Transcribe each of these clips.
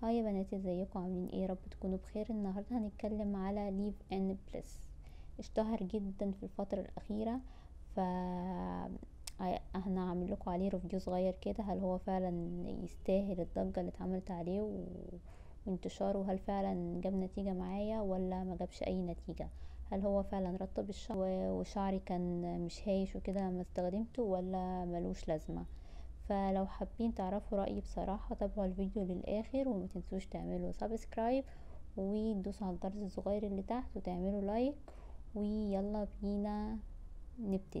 هاي يا بنات ازيكم عاملين ايه رب تكونوا بخير النهارده هنتكلم على ليف ان بليس اشتهر جدا في الفتره الاخيره ف انا هعمل لكم عليه ريفيو صغير كده هل هو فعلا يستاهل الضجه اللي اتعملت عليه و... وانتشاره هل فعلا جاب نتيجه معايا ولا ما جابش اي نتيجه هل هو فعلا رطب الشعر وشعري كان مش هايش وكده لما استخدمته ولا ملوش لازمه فلو حابين تعرفوا رأيي بصراحة تابعوا الفيديو للآخر وما تنسوش تعملوا سبسكرايب وتدوسوا على الجرس الصغير اللي تحت وتعملوا لايك ويلا بينا نبتدي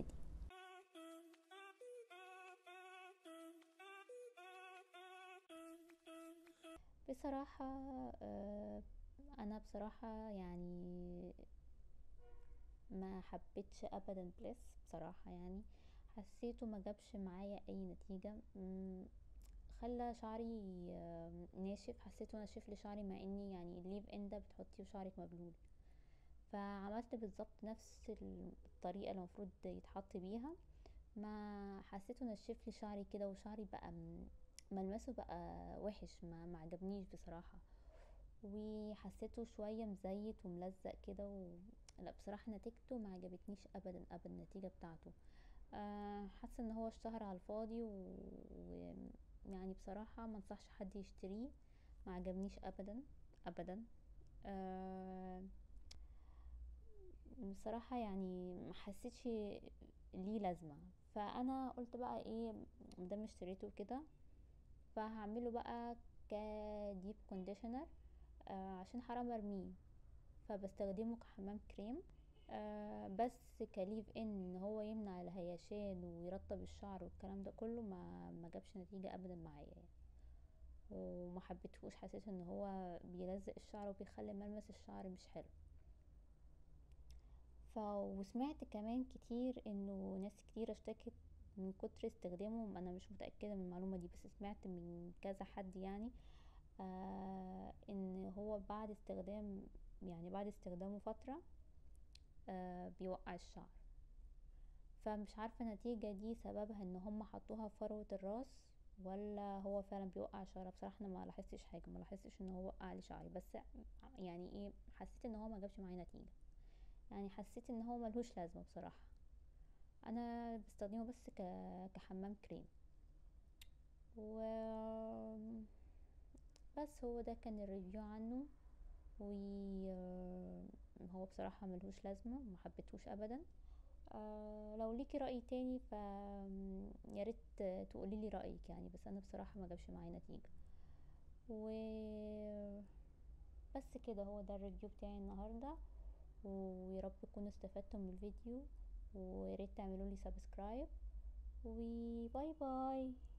بصراحة انا بصراحة يعني ما حبيتش ابدا بليس بصراحة يعني حسيته ما جابش معايا اي نتيجة خلى شعري ناشف حسيته ناشف لي شعري مع اني يعني الليف ان ده بتحطيه وشعرك مبلول فعملت بالظبط نفس الطريقه اللي المفروض يتحط بيها ما حسيته نشف لي شعري كده وشعري بقى ملمسه بقى وحش ما معجبنيش بصراحه وحسيته شويه مزيت وملزق كده و... لا بصراحه نتيجته ما عجبتنيش ابدا ابدا النتيجه بتاعته أه حاسه ان هو اشتهر على الفاضي و... و... يعني بصراحه ما انصحش حد يشتريه ما عجبنيش ابدا ابدا أه بصراحه يعني ما حسيتش ليه لازمه فانا قلت بقى ايه مادام اشتريته كده فهعمله بقى كديب كونديشنر أه عشان حرام ارميه فبستخدمه كحمام كريم آه بس كليف ان هو يمنع الهيشان ويرطب الشعر والكلام ده كله ما ما جابش نتيجه ابدا معايا يعني. وما حبيتهوش حسيت ان هو بيلزق الشعر وبيخلي ملمس الشعر مش حلو ف وسمعت كمان كتير انه ناس كتير اشتكت من كتر استخدامه انا مش متاكده من المعلومه دي بس سمعت من كذا حد يعني آه ان هو بعد استخدام يعني بعد استخدامه فتره آه بيوقع الشعر فمش عارفه النتيجه دي سببها ان هم حطوها في فروه الراس ولا هو فعلا بيوقع شعر بصراحه انا ما لاحظتش حاجه ما لاحظتش ان هو وقع لي شعري بس يعني ايه حسيت ان هو ما جابش معايا نتيجه يعني حسيت ان هو ملهوش لازمه بصراحه انا بستخدمه بس ك... كحمام كريم و بس هو ده كان الريفيو عنه وهو بصراحة ملهوش لازمة ما حبيتهوش ابدا آه لو ليكي رأي تاني ف ياريت تقولي لي رأيك يعني بس انا بصراحة ما جابش معايا نتيجة و بس كده هو ده الريفيو بتاعي النهاردة ويارب تكونوا استفدتم من الفيديو وياريت تعملوا لي سبسكرايب وباي باي